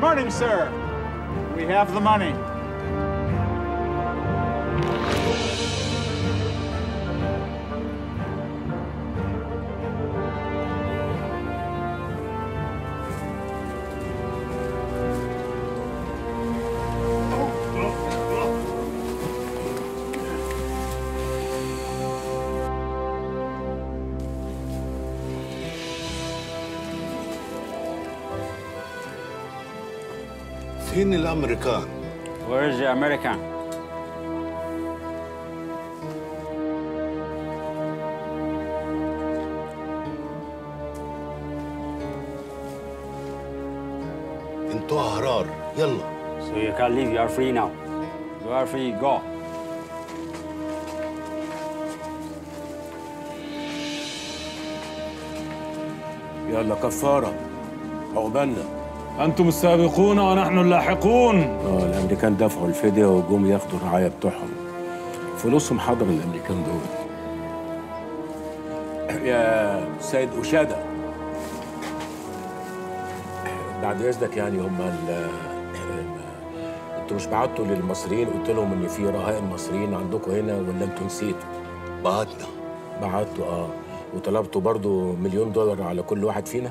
morning, sir. We have the money. فين الامريكان؟ Where is the American? انتوا احرار يلا So you can leave. You are free now. You are free. Go. يلا كفارة عقبالنا أنتم السابقون ونحن اللاحقون اه الامريكان دفعوا الفدية وجم ياخدوا الرعاية بتوعهم فلوسهم حضر الامريكان دول يا سيد أشادة بعد إذنك يعني هم ال انتوا مش بعتوا للمصريين قلت لهم ان في رهائن مصريين عندكم هنا ولا انتوا نسيتوا؟ بعتنا بعتوا اه وطلبتوا برضو مليون دولار على كل واحد فينا؟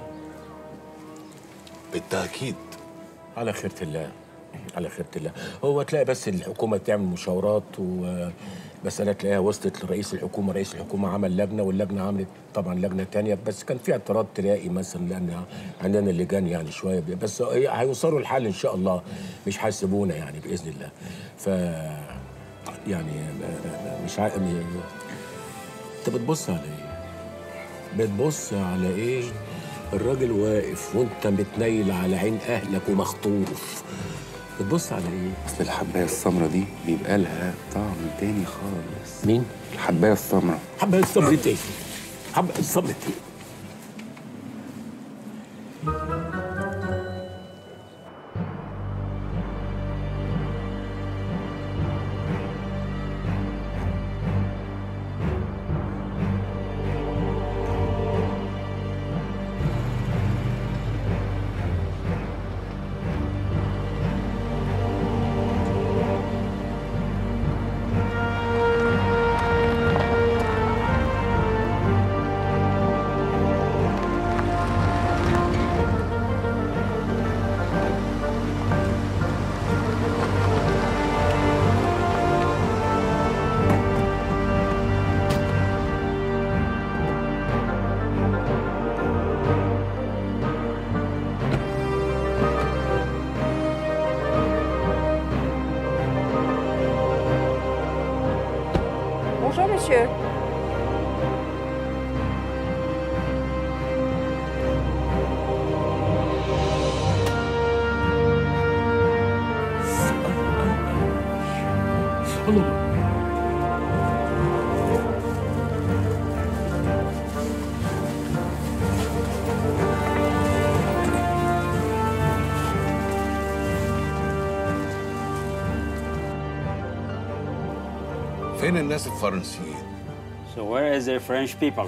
بالتاكيد على خيرة الله على خيرة الله هو تلاقي بس الحكومة تعمل مشاورات ومسألة تلاقيها وصلت لرئيس الحكومة رئيس الحكومة عمل لجنة واللجنة عملت طبعا لجنة تانية بس كان في اعتراض تلاقي مثلا لأن عندنا اللجان يعني شوية بي- بس هي- هيوصلوا الحل إن شاء الله مش هيسيبونا يعني بإذن الله ف يعني مش عارف انت بتبص على ايه؟ بتبص على ايه؟ الراجل واقف وانت متنيل على عين اهلك ومخطوف بتبص على ايه؟ اصل الحبايه السمراء دي بيبقى لها طعم تاني خالص مين؟ الحبايه السمراء حبة الصبر ايه؟ حبة الصبر ايه؟ Bonjour, monsieur. الله فين الناس الفرنسيين؟ So where is the French people?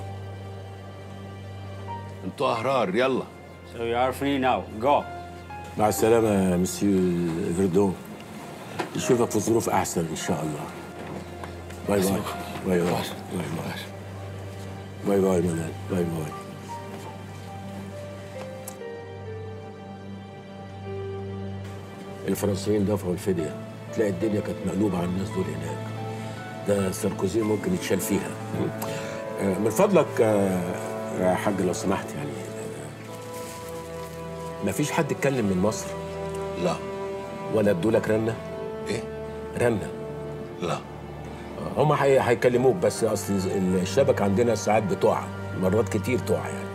انتوا احرار يلا So you are free now. Go. مع السلامة يا مسيو فيردون نشوفك في ظروف أحسن إن شاء الله باي باي باي باي باي باي باي باي منال باي باي الفرنسيين دفعوا الفدية تلاقي الدنيا كانت مقلوبة على الناس دول هناك ده ساركوزي ممكن يتشال فيها آه، من فضلك آه، يا حاج لو سمحت يعني ما فيش حد اتكلم من مصر لا ولا ادولك رنه ايه؟ رنه لا هم هي- هيكلموك بس اصل الشبكه عندنا ساعات بتقع مرات كتير تقع يعني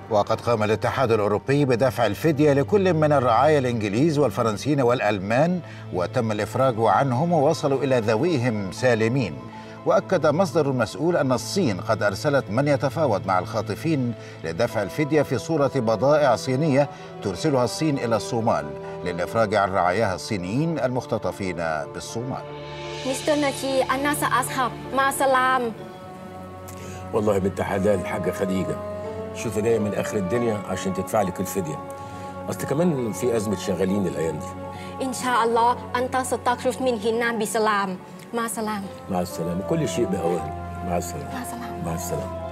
وقد قام الاتحاد الأوروبي بدفع الفدية لكل من الرعايا الإنجليز والفرنسيين والألمان وتم الإفراج عنهم ووصلوا إلى ذويهم سالمين واكد مصدر مسؤول ان الصين قد ارسلت من يتفاوض مع الخاطفين لدفع الفديه في صوره بضائع صينيه ترسلها الصين الى الصومال للافراج عن رعاياها الصينيين المختطفين بالصومال. مستر ناجي الناس أصحاب مع سلام والله بنت حلال حاجه خديجه شوفي جايه من اخر الدنيا عشان تدفع لك الفديه اصل كمان في ازمه شغالين الايام دي إن شاء الله أنت ستخرج من هنا بسلام مع سلام مع السلامه كل شيء باوان مع السلامه مع السلامة. مع السلامه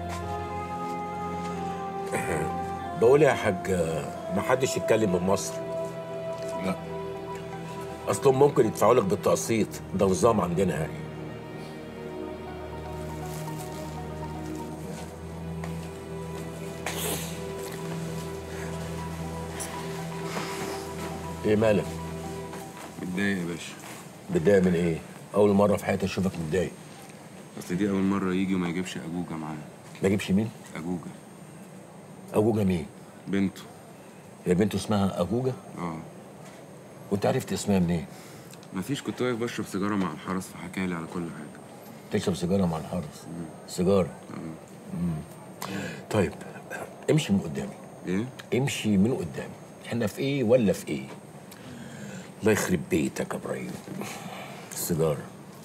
بقول يا حاج ما حدش يتكلم من مصر لا اصلهم ممكن يدفعوا لك بالتقسيط ده نظام عندنا يعني ايه مالك متضايق يا باشا متضايق من ايه اول مره في حياتي اشوفك متضايق اصل دي اول مره يجي وما يجيبش اجوجه معاه ما اجيبش مين اجوجه اجوجه مين بنته هي بنته اسمها اجوجه اه وانت عرفت اسمها منين مفيش كنت واقف بشرب سيجاره مع الحرس فحكى لي على كل حاجه تشرب سيجاره مع الحرس سيجاره مم. طيب امشي من قدامي ايه امشي من قدامي احنا في ايه ولا في ايه الله يخرب بيتك يا ابراهيم السيجاره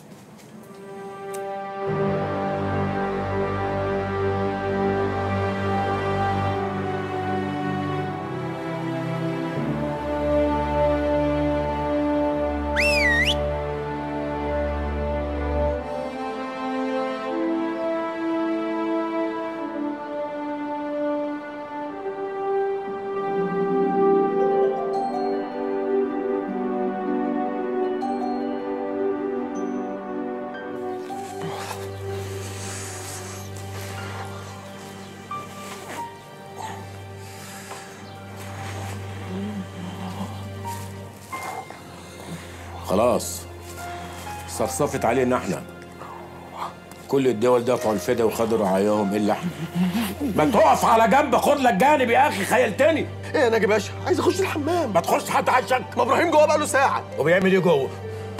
خلاص صفصفت علينا احنا كل الدول دفعوا الفدا وخدوا رعاياهم الا احنا ما تقف على جنب خد لك جانب يا اخي خيلتني ايه يا ناجي باشا عايز اخش الحمام ما تخش حتى عشان ما ابراهيم جوه بقاله ساعه وبيعمل ايه جوه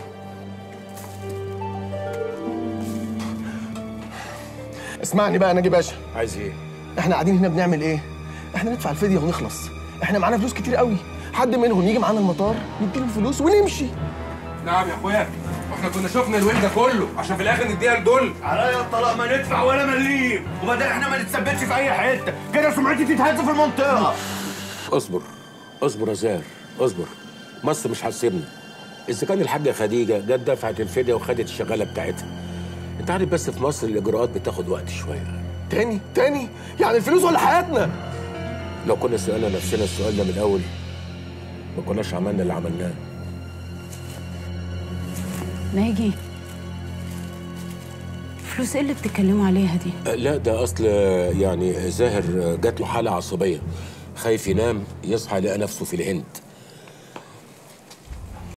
اسمعني بقى يا ناجي باشا عايز ايه احنا قاعدين هنا بنعمل ايه احنا ندفع الفديه ونخلص احنا معانا فلوس كتير قوي حد منهم يجي معانا المطار نديله الفلوس ونمشي نعم يا اخويا واحنا كنا شفنا الويل ده كله عشان في الاخر نديها لدول عليا الطلاق ما ندفع ولا مليم وبعدين احنا ما نتثبتش في اي حته كده سمعتي تتهز في المنطقه اصبر اصبر يا زاهر اصبر مصر مش هتسيبنا اذا كان الحاجه خديجه جت دفعت الفديه وخدت الشغاله بتاعتها انت عارف بس في مصر الاجراءات بتاخد وقت شويه تاني تاني يعني الفلوس ولا حياتنا لو كنا سالنا نفسنا السؤال ده من الاول ما كناش عملنا اللي عملناه ناجي فلوس ايه اللي بتتكلموا عليها دي أه، لا ده اصل يعني زاهر جات له حاله عصبيه خايف ينام يصحى يلاقي نفسه في الهند